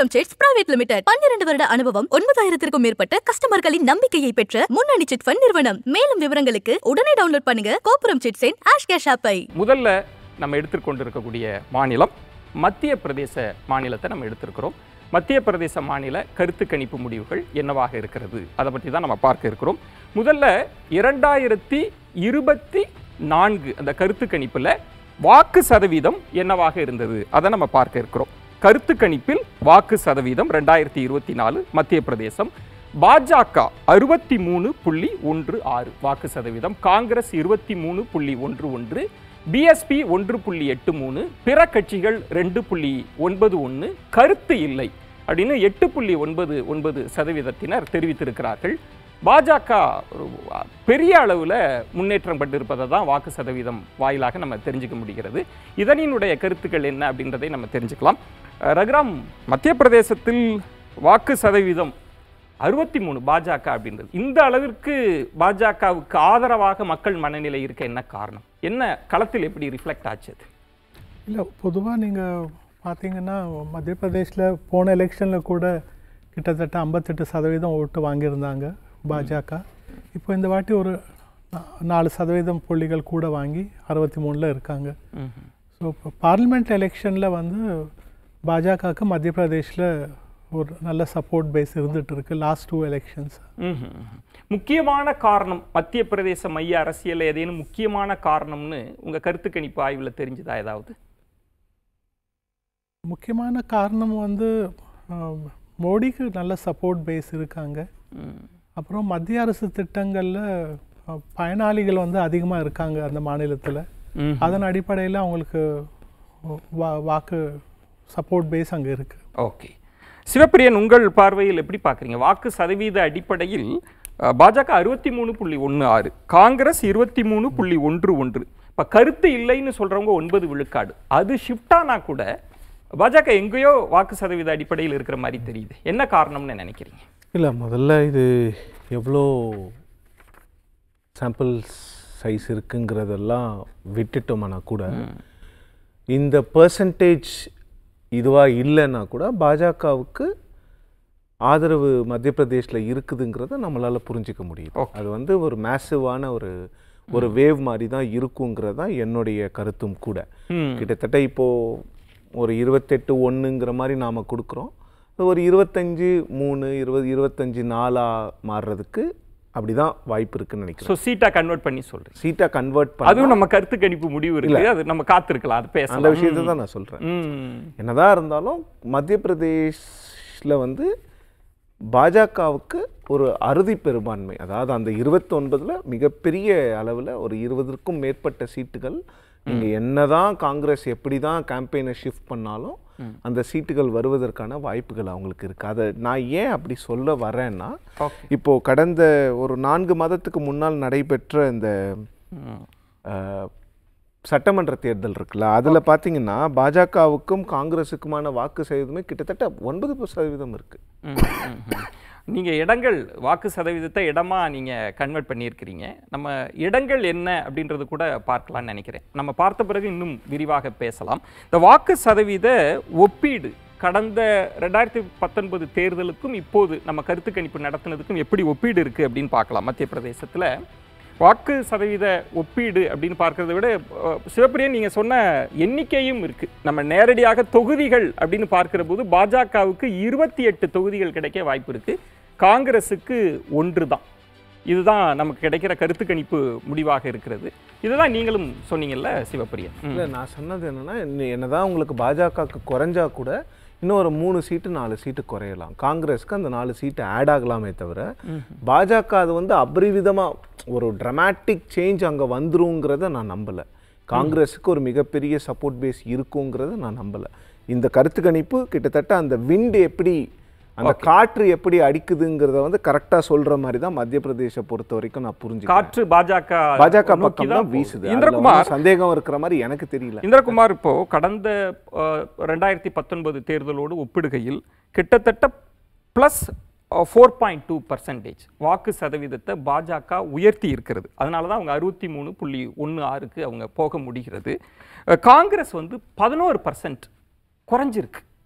கோபுரம் chits private limited பன்னிரண்டு வருட அனுபவம் ஒன்பதாயிரத்திற்கும் மேற்பட்ட கஸ்டமர்களின் நம்பிக்கையை பெற்ற முன்னணி சிட் ஃபண்ட் நிறுவனம் மேலும் விவரங்களுக்கு உடனே டவுன்லோட் பண்ணுங்க கோபுரம் சிட்ஸின் ஆஷ் கேஷ் ஆப்பை முதல்ல நம்ம எடுத்துக்கொண்டிருக்கக்கூடிய மாநிலம் மத்திய பிரதேச மாநிலத்தை நம்ம எடுத்திருக்கிறோம் மத்திய பிரதேச மாநில கருத்து கணிப்பு முடிவுகள் என்னவாக இருக்கிறது அதை பற்றி தான் நம்ம பார்க்க இருக்கிறோம் முதல்ல இரண்டாயிரத்தி இருபத்தி நான்கு அந்த கருத்து கணிப்பில் வாக்கு சதவீதம் என்னவாக இருந்தது அதை நம்ம பார்க்க இருக்கிறோம் கருத்து கணிப்பில் வாக்கு சதவீதம் ரெண்டாயிரத்தி இருபத்தி நாலு மத்திய பிரதேசம் பாஜக அறுபத்தி மூணு புள்ளி ஒன்று ஆறு வாக்கு சதவீதம் காங்கிரஸ் இருபத்தி மூணு புள்ளி ஒன்று ஒன்று பிஎஸ்பி ஒன்று புள்ளி எட்டு மூணு பிற கட்சிகள் ரெண்டு புள்ளி ஒன்பது ஒன்று கருத்து இல்லை அப்படின்னு எட்டு புள்ளி ஒன்பது ஒன்பது சதவீதத்தினர் தெரிவித்திருக்கிறார்கள் பாஜக ஒரு பெரிய அளவில் முன்னேற்றம் பட்டிருப்பதை தான் வாக்கு சதவீதம் வாயிலாக நம்ம தெரிஞ்சுக்க முடிகிறது இதனினுடைய கருத்துக்கள் என்ன அப்படின்றதை நம்ம தெரிஞ்சுக்கலாம் அஹ் ரகுராம் மத்திய பிரதேசத்தில் வாக்கு சதவீதம் அறுபத்தி மூணு பாஜக அப்படின்றது இந்த அளவிற்கு பாஜகவுக்கு ஆதரவாக மக்கள் மனநிலை இருக்க என்ன காரணம் என்ன களத்தில் எப்படி ரிஃப்ளெக்ட் ஆச்சு அது இல்லை பொதுவாக நீங்கள் பார்த்தீங்கன்னா மத்திய பிரதேஷில் போன எலெக்ஷனில் கூட கிட்டத்தட்ட ஐம்பத்தெட்டு சதவீதம் ஓட்டு வாங்கியிருந்தாங்க பாஜக இப்போ இந்த வாட்டி ஒரு நா- நாலு சதவீதம் புள்ளிகள் கூட வாங்கி அறுபத்தி மூணில் இருக்காங்க ஸோ இப்போ பார்லிமெண்ட் எலெக்ஷனில் வந்து பாஜகவுக்கு மத்திய பிரதேஷில் ஒரு நல்ல சப்போர்ட் பேஸ் இருந்துட்டு இருக்கு லாஸ்ட் டூ எலெக்ஷன்ஸ் ம்ஹும். முக்கியமான காரணம் மத்திய பிரதேச மைய அரசியல் ஏதேனும் முக்கியமான காரணம்னு உங்க கருத்து கணிப்பு ஆய்வில் தெரிஞ்சுதா ஏதாவது முக்கியமான காரணம் வந்து ஆம், மோடிக்கு நல்ல சப்போர்ட் பேஸ் இருக்காங்க ம். அப்புறம் மத்திய அரசு திட்டங்களில் பயனாளிகள் வந்து அதிகமாக இருக்காங்க அந்த மாநிலத்தில் ம்ஹும். அதன் அடிப்படையில் அவங்களுக்கு வா வாக்கு சப்போர்ட் பேஸ் அங்கே இருக்குது ஓகே சிவப்பிரியன் உங்கள் பார்வையில் எப்படி பார்க்குறீங்க வாக்கு சதவீத அடிப்படையில் அஹ், பாஜக அறுபத்தி மூணு புள்ளி ஒன்று ஆறு காங்கிரஸ் இருபத்தி மூணு புள்ளி ஒன்று ஒன்று இப்போ கருத்து இல்லைன்னு சொல்கிறவங்க ஒன்பது விழுக்காடு அது ஷிஃப்ட் ஆனா கூட பாஜக எங்கேயோ வாக்கு சதவீத அடிப்படையில் இருக்கிற மாதிரி தெரியுது என்ன காரணம்னு நினைக்கிறீங்க இல்லை முதல்ல இது எவ்வளோ சாம்பிள் சைஸ் இருக்குங்கிறதெல்லாம் விட்டுட்டோம்னா கூட இந்த பர்சன்டேஜ் இதுவாக இல்லைன்னா கூட பாஜகவுக்கு ஆதரவு மத்திய பிரதேஷில் இருக்குதுங்கிறத நம்மளால் புரிஞ்சிக்க முடியுது Okay. அது வந்து ஒரு மேசிவான ஒரு ஒரு வேவ் மாதிரி தான் இருக்குங்கிறது தான் என்னுடைய கருத்தும் கூட ம். கிட்டத்தட்ட இப்போது ஒரு இருபத்தெட்டு ஒன்றுங்கிற மாதிரி நாம் கொடுக்குறோம் ஒரு இருபத்தஞ்சு மூணு இருபது இருபத்தஞ்சு நாலாக மாறுறதுக்கு அப்படி தான் வாய்ப்பு இருக்குன்னு நினைக்கிறேன் ஸோ சீட்டா கன்வெர்ட் பண்ணி சொல்றீங்க சீட்டை கன்வெர்ட் பண்ண அதுவும் நம்ம கருத்து கணிப்பு முடிவு இருக்கு அது நம்ம காத்திருக்கலாம் அது அந்த பேசலாம் விஷயத்தை தான் நான் சொல்கிறேன் ம். என்னதான் இருந்தாலும் மத்திய பிரதேஷ்ல வந்து பாஜகவுக்கு ஒரு அறுதி பெரும்பான்மை அதாவது அந்த இருபத்தொன்பதுல மிகப்பெரிய அளவில் ஒரு இருபதற்கும் மேற்பட்ட சீட்டுகள் நீங்க என்னதான் காங்கிரஸ் எப்படி தான் கேம்பெயினை ஷிஃப்ட் பண்ணாலும் அந்த சீட்டுகள் வருவதற்கான வாய்ப்புகள் அவங்களுக்கு இருக்கு அதை நான் ஏன் அப்படி சொல்ல வரேன்னா Okay. இப்போ கடந்த ஒரு நான்கு மாதத்துக்கு முன்னால் நடைபெற்ற இந்த ம். அஹ், சட்டமன்ற தேர்தல் இருக்குல்ல அதில் பார்த்தீங்கன்னா பாஜகவுக்கும் காங்கிரஸுக்குமான வாக்கு சதவீதமே கிட்டத்தட்ட ஒன்பது சதவீதம் இருக்கு ம், ம், ம். நீங்க இடங்கள் வாக்கு சதவீதத்தை இடமா நீங்க கன்வெர்ட் பண்ணியிருக்கிறீங்க நம்ம இடங்கள் என்ன அப்படின்றது கூட பார்க்கலாம்னு நினைக்கிறேன் நம்ம பார்த்த பிறகு இன்னும் விரிவாக பேசலாம் இந்த வாக்கு சதவீத ஒப்பீடு கடந்த ரெண்டாயிரத்தி பத்தொன்பது தேர்தலுக்கும் இப்போது நம்ம கருத்து கணிப்பு நடத்தினதுக்கும் எப்படி ஒப்பீடு இருக்கு அப்படின்னு பார்க்கலாம் மத்திய பிரதேசத்துல வாக்கு சதவீத ஒப்பீடு அப்படின்னு பார்க்கறத விட அஹ், சிவப்பிரியன் நீங்க சொன்ன எண்ணிக்கையும் இருக்கு நம்ம நேரடியாக தொகுதிகள் அப்படின்னு பார்க்கிற போது பாஜகவுக்கு இருபத்தி எட்டு தொகுதிகள் கிடைக்க வாய்ப்பு இருக்கு காங்கிரஸுக்கு ஒன்று தான் இதுதான் நமக்கு கிடைக்கிற கருத்து கணிப்பு முடிவாக இருக்கிறது இதுதான் நீங்களும் சொன்னீங்கல்ல சிவப்பிரியன் ம். இல்லை நான் சொன்னது என்னன்னா இன்னும் என்னதான் உங்களுக்கு பாஜகவுக்கு குறைஞ்சா கூட இன்னும் ஒரு மூணு சீட்டு நாலு சீட்டு குறையலாம் காங்கிரஸ்க்கு அந்த நாலு சீட்டு ஆட் ஆகலாமே தவிர பாஜக அது வந்து அபரிவிதமாக ஒரு ட்ரமாட்டிக் சேஞ்ச் அங்கே வந்துருங்கிறத நான் நம்பலை காங்கிரஸுக்கு ஒரு மிகப்பெரிய சப்போர்ட் பேஸ் இருக்குங்கிறத நான் நம்பலை இந்த கருத்து கணிப்பு கிட்டத்தட்ட அந்த விண்ட் எப்படி அந்த காற்று எப்படி அடிக்குதுங்கிறத வந்து கரெக்டாக சொல்ற மாதிரி தான் மத்திய பிரதேச பொறுத்த வரைக்கும் நான் புரிஞ்சுக்கிறேன் காற்று பாஜக பாஜக நோக்கி பக்கம் தான் தான் வீசுது போகுது. அதுல இந்திரகுமார் ஒண்ணும் சந்தேகம் இருக்கிற மாதிரி எனக்கு தெரியல இந்திரகுமார் இப்போ கடந்த ரெண்டாயிரத்தி பத்தொன்பது தேர்தலோடு ஒப்பிடுகையில் கிட்டத்தட்ட plus four point two percentage வாக்கு சதவீதத்தை பாஜக உயர்த்தி இருக்கிறது அதனால தான் அவங்க அறுபத்தி மூணு புள்ளி ஒன்று ஆறுக்கு அவங்க போக முடிகிறது அஹ், காங்கிரஸ் வந்து பதினோரு பர்சன்ட் குறைஞ்சிருக்கு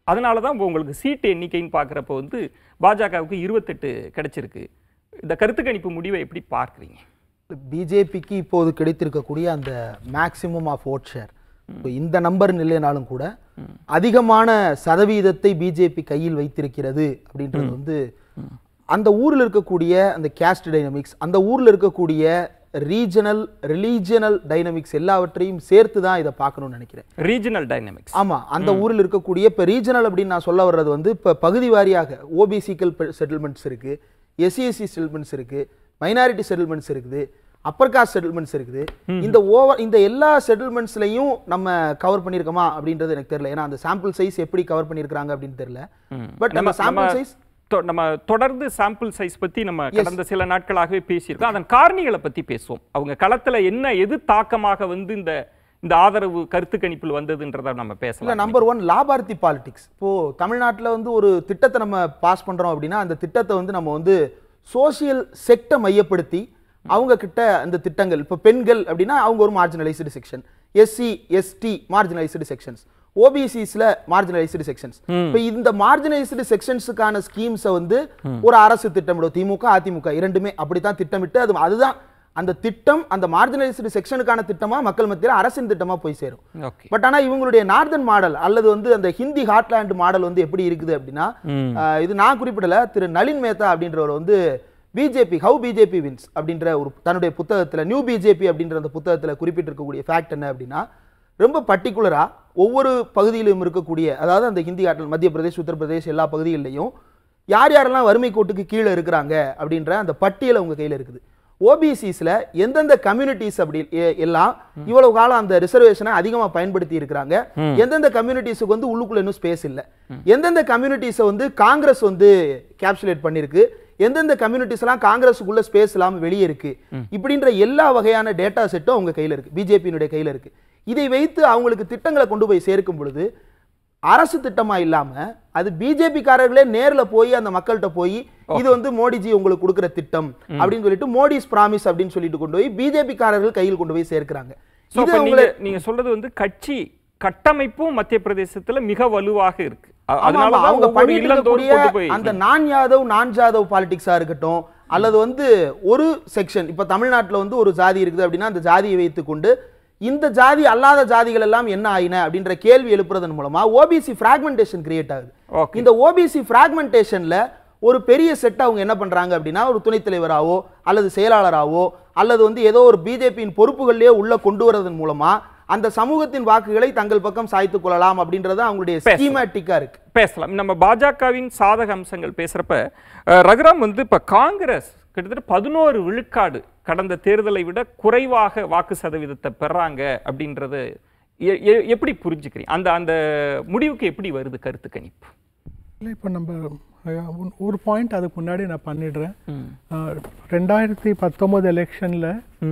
அதனால தான் இப்போ உங்களுக்கு சீட்டு எண்ணிக்கைன்னு பார்க்குறப்ப வந்து பாஜகவுக்கு இருபத்தெட்டு கிடைச்சிருக்கு இந்த கருத்து கணிப்பு முடிவை எப்படி பார்க்குறீங்க பிஜேபிக்கு இப்போது கிடைத்திருக்கக்கூடிய அந்த மேக்சிமம் ஆஃப் ஓட் ஷேர் இப்போ இந்த நம்பர் இல்லைனாலும் கூட அதிகமான சதவீதத்தை பிஜேபி கையில் வைத்திருக்கிறது அப்படின்றது வந்து அந்த ஊரில் இருக்கக்கூடிய அந்த கேஸ்ட் டைனமிக்ஸ் அந்த ஊரில் இருக்கக்கூடிய ரீஜனல் ரிலீஜனல் டைனமிக்ஸ் எல்லாவற்றையும் சேர்த்து தான் இதை பார்க்கணும்னு நினைக்கிறேன் ரீஜனல் டைனமிக்ஸ் ஆமா அந்த ஊரில் இருக்கக்கூடிய இப்போ ரீஜனல் அப்படின்னு நான் சொல்ல வர்றது வந்து இப்போ பகுதி வாரியாக ஓபிசிக்கல் செட்டில்மெண்ட்ஸ் இருக்கு எஸ்சிஎஸ்சி செட்டில்மெண்ட்ஸ் இருக்கு மைனாரிட்டி செட்டில்மெண்ட்ஸ் இருக்குது அப்பர் காஸ்ட் செட்டில்மெண்ட்ஸ் இருக்குது இந்த ஓவர் இந்த எல்லா செட்டில்மெண்ட்ஸ்லையும் நம்ம கவர் பண்ணியிருக்கோமா அப்படின்றது எனக்கு தெரியல ஏன்னா அந்த சாம்பிள் சைஸ் எப்படி கவர் பண்ணியிருக்காங்க அப்படின்னு தெரியல பட் நம்ம சாம்பிள் சைஸ் தொ- நம்ம தொடர்ந்து சாம்பிள் சைஸ் பத்தி நம்ம கடந்த சில நாட்களாகவே பேசியிருக்கோம் அதன் காரணிகளை பத்தி பேசுவோம் அவங்க களத்துல என்ன எது தாக்கமாக வந்து இந்த இந்த ஆதரவு கருத்து கணிப்பில் வந்ததுன்றத நம்ம இல்ல பேசலாம் நம்பர் ஒன் லாபார்த்தி பாலிடிக்ஸ் இப்போ தமிழ்நாட்டுல வந்து ஒரு திட்டத்தை நம்ம பாஸ் பண்றோம் அப்படின்னா அந்த திட்டத்தை வந்து நம்ம வந்து சோசியல் செக்டை மையப்படுத்தி அவங்க கிட்ட அந்த திட்டங்கள் இப்போ பெண்கள் அப்படின்னா அவங்க ஒரு marginalised section SC ST marginalised sections ஓபிசிஸ்ல மார்ஜினலைஸ்டு செக்ஷன்ஸ் இப்போ இந்த மார்ஜினலைஸ்டு செக்ஷன்ஸுக்கான ஸ்கீம்ஸை வந்து ஒரு அரசு திட்டமிடும் திமுக அதிமுக இரண்டுமே அப்படித்தான் திட்டமிட்டு அது அதுதான் அந்த திட்டம் அந்த மார்ஜினலைஸ்டு செக்ஷனுக்கான திட்டமா மக்கள் மத்தியில் அரசின் திட்டமா போய் சேரும் ஓகே பட் ஆனா இவங்களுடைய நார்தன் மாடல் அல்லது வந்து அந்த ஹிந்தி ஹாட்லேண்ட் மாடல் வந்து எப்படி இருக்குது அப்படின்னா ஆஹ் இது நான் குறிப்பிடல திரு நளின் மேத்தா அப்படின்றவர் வந்து பிஜேபி ஹவு பிஜேபி வின்ஸ் அப்படின்ற ஒரு தன்னுடைய புத்தகத்துல நியூ பிஜேபி அப்படின்ற அந்த புத்தகத்துல குறிப்பிட்டிருக்கக்கூடிய ஃபேக்ட் என்ன அப்படின்னா ரொம்ப பர்டிகுலரா ஒவ்வொரு பகுதியிலும் இருக்கக்கூடிய அதாவது அந்த ஹிந்தி ஹாட்லேண்ட் மத்திய பிரதேஷ் உத்தரப்பிரதேஷ் எல்லா பகுதிகளிலையும் யார் யாரெல்லாம் வறுமை கோட்டுக்கு கீழே இருக்கிறாங்க அப்படின்ற அந்த பட்டியல் உங்க கையில இருக்குது ஓபிசிஸ்ல எந்தெந்த கம்யூனிட்டிஸ் அப்படி எ- எல்லாம் இவ்வளவு காலம் அந்த ரிசர்வேஷனை அதிகமா பயன்படுத்தி இருக்கிறாங்க எந்தெந்த கம்யூனிட்டிஸுக்கு வந்து உள்ளுக்குள்ள இன்னும் ஸ்பேஸ் இல்ல எந்தெந்த கம்யூனிட்டிஸை வந்து காங்கிரஸ் வந்து கேப்சுலேட் பண்ணிருக்கு எந்தெந்த கம்யூனிட்டிஸ் எல்லாம் காங்கிரஸுக்குள்ள ஸ்பேஸ் இல்லாம வெளியே இருக்கு இப்படின்ற எல்லா வகையான டேட்டா செட்டும் அவங்க கையில இருக்கு பிஜேபியினுடைய கையில இருக்கு இதை வைத்து அவங்களுக்கு திட்டங்களை கொண்டு போய் சேர்க்கும் பொழுது அரசு திட்டமா இல்லாம அது பிஜேபி காரர்களே நேர்ல போய் அந்த மக்கள்கிட்ட போய் இது வந்து மோடிஜி உங்களுக்கு கொடுக்கிற திட்டம் அப்படின்னு சொல்லிட்டு மோடிஸ் பிராமிஸ் அப்படின்னு சொல்லிட்டு கொண்டு போய் பிஜேபி காரர்கள் கையில் கொண்டு போய் சேர்க்கிறாங்க சோ இது அப்ப அவங்களை நீங்க நீங்க சொல்றது வந்து கட்சி கட்டமைப்பும் மத்திய பிரதேசத்துல மிக வலுவாக இருக்கு அ- ஆமா, அதனால ஆமா, தான் அவங்க ஒவ்வொரு பண்ணிட்டு இல்லந்தோறும் இருக்கக்கூடிய கொண்டு போய் அந்த நான் யாதவ் நான் ஜாதவ் பாலிடிக்ஸா இருக்கட்டும் அல்லது வந்து ஒரு செக்ஷன் இப்ப தமிழ்நாட்டுல வந்து ஒரு ஜாதி இருக்குது அப்படின்னா அந்த ஜாதியை வைத்துக்கொண்டு இந்த ஜாதி அல்லாத ஜாதிகள் எல்லாம் என்ன ஆயின அப்படின்ற கேள்வி எழுப்புறதன் மூலமா ஓபிசி பிராக்மெண்டேஷன் கிரியேட் ஆகுது Okay. இந்த ஓபிசி பிராக்மெண்டேஷன்ல ஒரு பெரிய செட் அவங்க என்ன பண்றாங்க அப்படின்னா ஒரு துணைத் தலைவராவோ அல்லது செயலாளராவோ அல்லது வந்து ஏதோ ஒரு பிஜேபியின் பொறுப்புகள்லயே உள்ள கொண்டு வரதன் மூலமா அந்த சமூகத்தின் வாக்குகளை தங்கள் பக்கம் சாய்த்துக் கொள்ளலாம் அப்படின்றது அவங்களுடைய பேசலாம். ஸ்கீமேட்டிக்கா இருக்கு பேசலாம் நம்ம பாஜகவின் சாதக அம்சங்கள் பேசுறப்ப அஹ், ரகுராம் வந்து இப்ப காங்கிரஸ் கிட்டத்தட்ட பதினோரு விழுக்காடு கடந்த தேர்தலை விட குறைவாக வாக்கு சதவீதத்தை பெறாங்க அப்படின்றத எ- எ- எப்படி புரிஞ்சுக்கிறீங்க அந்த அந்த முடிவுக்கு எப்படி வருது கருத்து கணிப்பு இல்லை இப்போ நம்ம அஹ், ஒரு- ஒரு பாயிண்ட் அதுக்கு முன்னாடி நான் பண்ணிடுறேன் அஹ், ரெண்டாயிரத்தி பத்தொம்போது எலெக்ஷனில்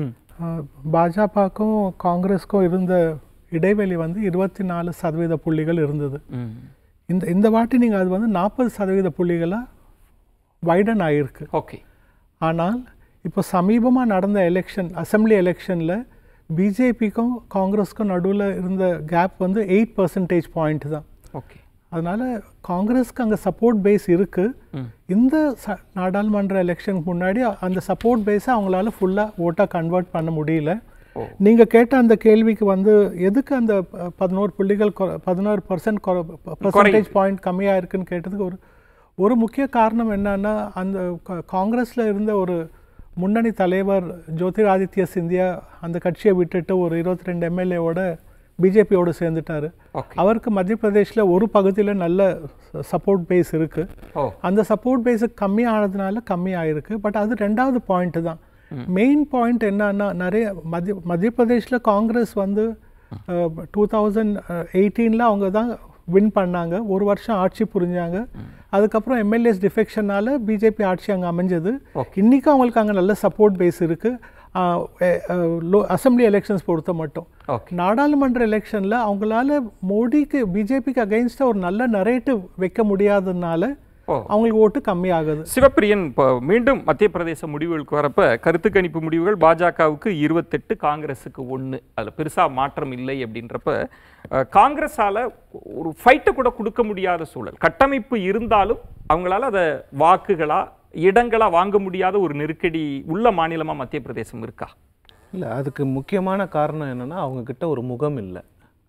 பாஜகவுக்கும் காங்கிரஸ்க்கும் இருந்த இடைவெளி வந்து இருபத்தி நாலு சதவீத புள்ளிகள் இருந்தது இந்த இந்த வாட்டி நீங்கள் அது வந்து நாற்பது சதவீத புள்ளிகளாக வைடன் ஆகிருக்கு ஓகே ஆனால் இப்போ சமீபமாக நடந்த எலெக்ஷன் அசெம்பிளி எலெக்ஷனில் பிஜேபிக்கும் காங்கிரஸ்க்கும் நடுவில் இருந்த கேப் வந்து எயிட் பர்சன்டேஜ் பாயிண்ட் தான் ஓகே அதனால காங்கிரஸ்க்கு அங்கே சப்போர்ட் பேஸ் இருக்கு இந்த ச- நாடாளுமன்ற எலெக்ஷனுக்கு முன்னாடி அந்த சப்போர்ட் பேஸை அவங்களால ஃபுல்லாக ஓட்டாக கன்வெர்ட் பண்ண முடியல நீங்க கேட்ட அந்த கேள்விக்கு வந்து எதுக்கு அந்த ப- பதினோரு புள்ளிகள் கொ- பதினோரு பர்சன்ட் பர்சன்டேஜ் பாயிண்ட் கம்மியா இருக்குன்னு கேட்டதுக்கு ஒரு ஒரு முக்கிய காரணம் என்னன்னா அந்த கா- காங்கிரஸ்ல இருந்த ஒரு முன்னணி தலைவர் ஜோதிராதித்ய சிந்தியா அந்த கட்சியை விட்டுட்டு ஒரு இருபத்தி ரெண்டு எம்எல்ஏவோட பிஜேபியோட சேர்ந்துட்டாரு Okay. அவருக்கு மத்திய பிரதேஷ்ல ஒரு பகுதியில் நல்ல சப்போர்ட் பேஸ் இருக்கு ஓ அந்த சப்போர்ட் பேஸ் கம்மி ஆனதுனால கம்மி ஆயிருக்கு பட் அது ரெண்டாவது பாயிண்ட் தான் மெயின் பாயிண்ட் என்னன்னா நிறைய மத்திய மத்திய பிரதேஷ்ல காங்கிரஸ் வந்து டூ தௌசண்ட் எயிட்டீனில் அவங்க தான் வின் பண்ணாங்க ஒரு வருஷம் ஆட்சி புரிஞ்சாங்க அதுக்கப்புறம் எம்எல்ஏஸ் டிஃபெக்ஷனால பிஜேபி ஆட்சி அங்கே அமைஞ்சது இன்னைக்கு அவங்களுக்கு அங்கே நல்ல சப்போர்ட் பேஸ் இருக்கு அசம்பிளி எலெக்ஷன்ஸ் பொறுத்த மட்டும் ஓகே நாடாளுமன்ற எலெக்ஷன்ல அவங்களால மோடிக்கு பிஜேபிக்கு அகைன்ஸ்டா ஒரு நல்ல நரேட்டிவ் வைக்க முடியாததுனால ஓ. அவங்களுக்கு ஓட்டு கம்மியாகுது சிவப்பிரியன் இப்போ மீண்டும் மத்திய பிரதேச முடிவுகளுக்கு வரப்ப கருத்து கணிப்பு முடிவுகள் பாஜகவுக்கு இருபத்தெட்டு காங்கிரஸுக்கு ஒன்று அதில் பெருசாக மாற்றம் இல்லை அப்படின்றப்ப அஹ், காங்கிரஸால ஒரு ஃபைட்டை கூட கொடுக்க முடியாத சூழல் கட்டமைப்பு இருந்தாலும் அவங்களால அதை வாக்குகளா இடங்களா வாங்க முடியாத ஒரு நெருக்கடி உள்ள மாநிலமா மத்திய பிரதேசம் இருக்கா இல்லை அதுக்கு முக்கியமான காரணம் என்னன்னா அவங்க கிட்ட ஒரு முகம் இல்லை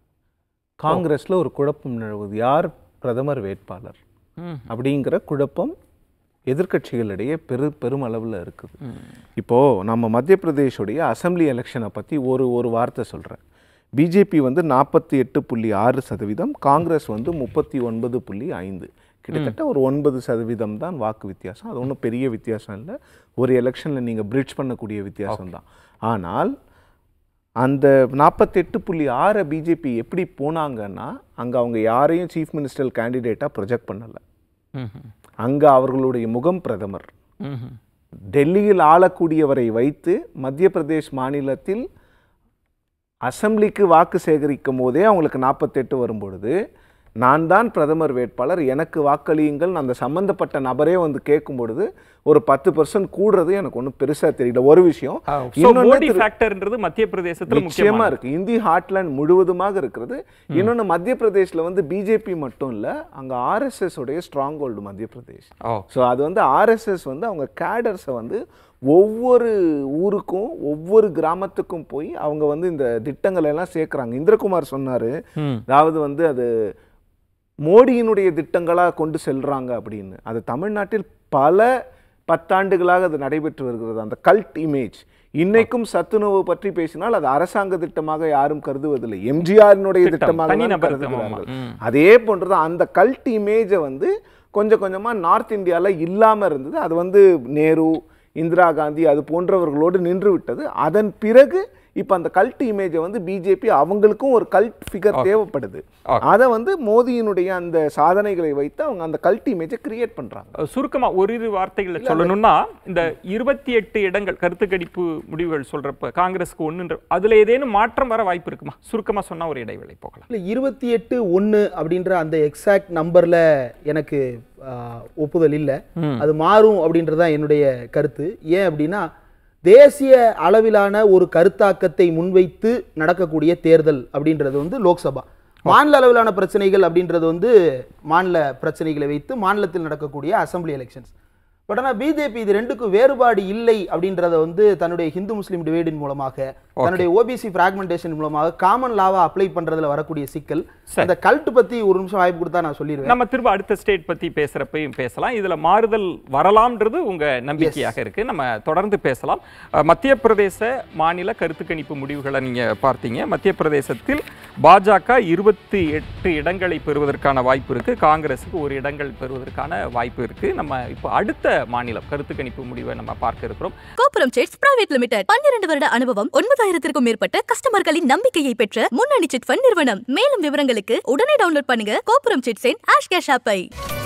காங்கிரஸ்ல ஒரு குழப்பம் நிலவுது யார் பிரதமர் வேட்பாளர் அப்படிங்கிற குழப்பம் எதிர்க்கட்சிகளிடையே பெரு பெருமளவில் இருக்குது இப்போ நம்ம மத்திய பிரதேஷுடைய அசெம்பிளி எலெக்ஷனை பற்றி ஒரு ஒரு வார்த்தை சொல்கிறேன் பிஜேபி வந்து நாற்பத்தி எட்டு புள்ளி ஆறு சதவீதம் காங்கிரஸ் வந்து முப்பத்தி ஒன்பது புள்ளி ஐந்து கிட்டத்தட்ட ஒரு ஒன்பது சதவீதம் தான் வாக்கு வித்தியாசம் அது ஒன்றும் பெரிய வித்தியாசம் இல்லை ஒரு எலெக்ஷனில் நீங்கள் பிரிட்ஜ் பண்ணக்கூடிய வித்தியாசம் தான் ஆனால் அந்த நாற்பத்தெட்டு புள்ளி ஆறை பிஜேபி எப்படி போனாங்கன்னா அங்கே அவங்க யாரையும் சீஃப் மினிஸ்டர் கேண்டிடேட்டாக ப்ரொஜெக்ட் பண்ணலை அங்கே அவர்களுடைய முகம் பிரதமர் டெல்லியில் ஆளக்கூடியவரை வைத்து மத்திய பிரதேஷ் மாநிலத்தில் அசெம்பிளிக்கு வாக்கு சேகரிக்கும் போதே அவங்களுக்கு நாற்பத்தெட்டு வரும்பொழுது நான் தான் பிரதமர் வேட்பாளர் எனக்கு வாக்களியுங்கள் அந்த சம்பந்தப்பட்ட நபரே வந்து கேட்கும் பொழுது ஒரு பத்து பர்சன்ட் கூடுறது எனக்கு ஒன்றும் பெருசா தெரியல ஒரு விஷயம் ஸோ இன்னொன்னு மோடி திரு- ஃபேக்டர்ன்றது மத்திய பிரதேசத்துல நிச்சயமா முக்கியமா இருக்கு இந்தி ஹார்ட்லேண்ட் முழுவதுமாக இருக்கிறது இன்னொன்னு மத்திய பிரதேஷ்ல வந்து பிஜேபி மட்டும் இல்ல அங்க ஆர்எஸ்எஸ் உடைய ஸ்ட்ராங் ஹோல்டு மத்திய பிரதேஷ் ஓ ஸோ அது வந்து ஆர்எஸ்எஸ் வந்து அவங்க கேடர்ஸை வந்து ஒவ்வொரு ஊருக்கும் ஒவ்வொரு கிராமத்துக்கும் போய் அவங்க வந்து இந்த திட்டங்களை எல்லாம் சேர்க்குறாங்க இந்திரகுமார் சொன்னாரு ம். அதாவது வந்து அது மோடியினுடைய திட்டங்களா கொண்டு செல்றாங்க அப்படின்னு அது தமிழ்நாட்டில் பல பத்தாண்டுகளாக அது நடைபெற்று வருகிறது அந்த கல்ட் இமேஜ் இன்னைக்கும் சத்துணவு பற்றி பேசினால் அது அரசாங்க திட்டமாக யாரும் கருதுவதில்லை எம்ஜிஆரினுடைய திட்டம், திட்டமாக தான் தனிநபர் கருதுகிறார்கள் திட்டமா, ம். அதே போன்றுதான் அந்த கல்ட் இமேஜை வந்து கொஞ்சம் கொஞ்சமா நார்த் இந்தியால இல்லாம இருந்தது அது வந்து நேரு இந்திரா காந்தி அது போன்றவர்களோடு நின்று விட்டது அதன் பிறகு இப்போ அந்த கல்ட் இமேஜை வந்து பிஜேபி அவங்களுக்கும் ஒரு கல்ட் ஃபிகர் தேவைப்படுது Okay. அதை வந்து மோதியினுடைய அந்த சாதனைகளை வைத்து அவங்க அந்த கல்ட் இமேஜை கிரியேட் பண்றாங்க அஹ் சுருக்கமா ஓரிரு வார்த்தைகளை சொல்லணும்னா இந்த இருபத்தி எட்டு இடங்கள் கருத்து கணிப்பு முடிவுகள் சொல்றப்ப காங்கிரஸ்க்கு ஒண்ணுன்ற அதுல ஏதேனும் மாற்றம் வர வாய்ப்பு இருக்குமா சுருக்கமா சொன்னா ஒரு இடைவேளை போகலாம் இல்லை இருபத்தி எட்டு ஒன்று அப்படின்ற அந்த எக்ஸாக்ட் நம்பரில் எனக்கு ஆ, ஒப்புதல் இல்லை அது மாறும் அப்படின்றது தான் என்னுடைய கருத்து ஏன் அப்படின்னா தேசிய அளவிலான ஒரு கருத்தாக்கத்தை முன்வைத்து நடக்கக்கூடிய தேர்தல் அப்படின்றது வந்து லோக்சபா மாநில அளவிலான பிரச்சனைகள் அப்படின்றது வந்து மாநில பிரச்சனைகளை வைத்து மாநிலத்தில் நடக்கக்கூடிய அசெம்பிளி எலெக்ஷன்ஸ் பட் ஆனால் பிஜேபி இது ரெண்டுக்கும் வேறுபாடு இல்லை அப்படின்றத வந்து தன்னுடைய ஹிந்து முஸ்லீம் டிவைடின் மூலமாக தன்னுடைய ஓபிசி பிராக்மெண்டேஷன் மூலமாக காமன் லாவா அப்ளை பண்றதுல வரக்கூடிய சிக்கல் சரி. அந்த கல்ட் பத்தி ஒரு நிமிஷம் வாய்ப்பு கொடுத்தா நான் சொல்லிடுவேன் நம்ம திரும்ப அடுத்த ஸ்டேட் பத்தி பேசுறப்பையும் பேசலாம் இதுல மாறுதல் வரலாம்ன்றது உங்க நம்பிக்கையாக இருக்கு நம்ம தொடர்ந்து பேசலாம் அஹ், மத்திய பிரதேச மாநில கருத்து கணிப்பு முடிவுகளை நீங்க பார்த்தீங்க மத்திய பிரதேசத்தில் பாஜக இருபத்தி எட்டு இடங்களை பெறுவதற்கான வாய்ப்பு இருக்கு காங்கிரஸுக்கு ஒரு இடங்கள் பெறுவதற்கான வாய்ப்பு இருக்கு நம்ம இப்போ அடுத்த மாநிலம் கருத்து கணிப்பு முடிவை நம்ம பார்க்க இருக்கிறோம் கோபுரம் சிட்ஸ் பிரைவேட் லிமிடெட் பன்னிரண்டு வருட அனுபவம் ஒன்பதாயிரத்திற்கும் மேற்பட்ட கஸ்டமர்களின் நம்பிக்கையை பெற்ற முன்னணி சிட் ஃபண்ட் நிறுவனம் மேலும் விவரங்களுக்கு உடனே டவுன்லோட் பண்ணுங்க கோபுரம் சிட்ஸின் ஆஷ் கேஷ் ஆப்பை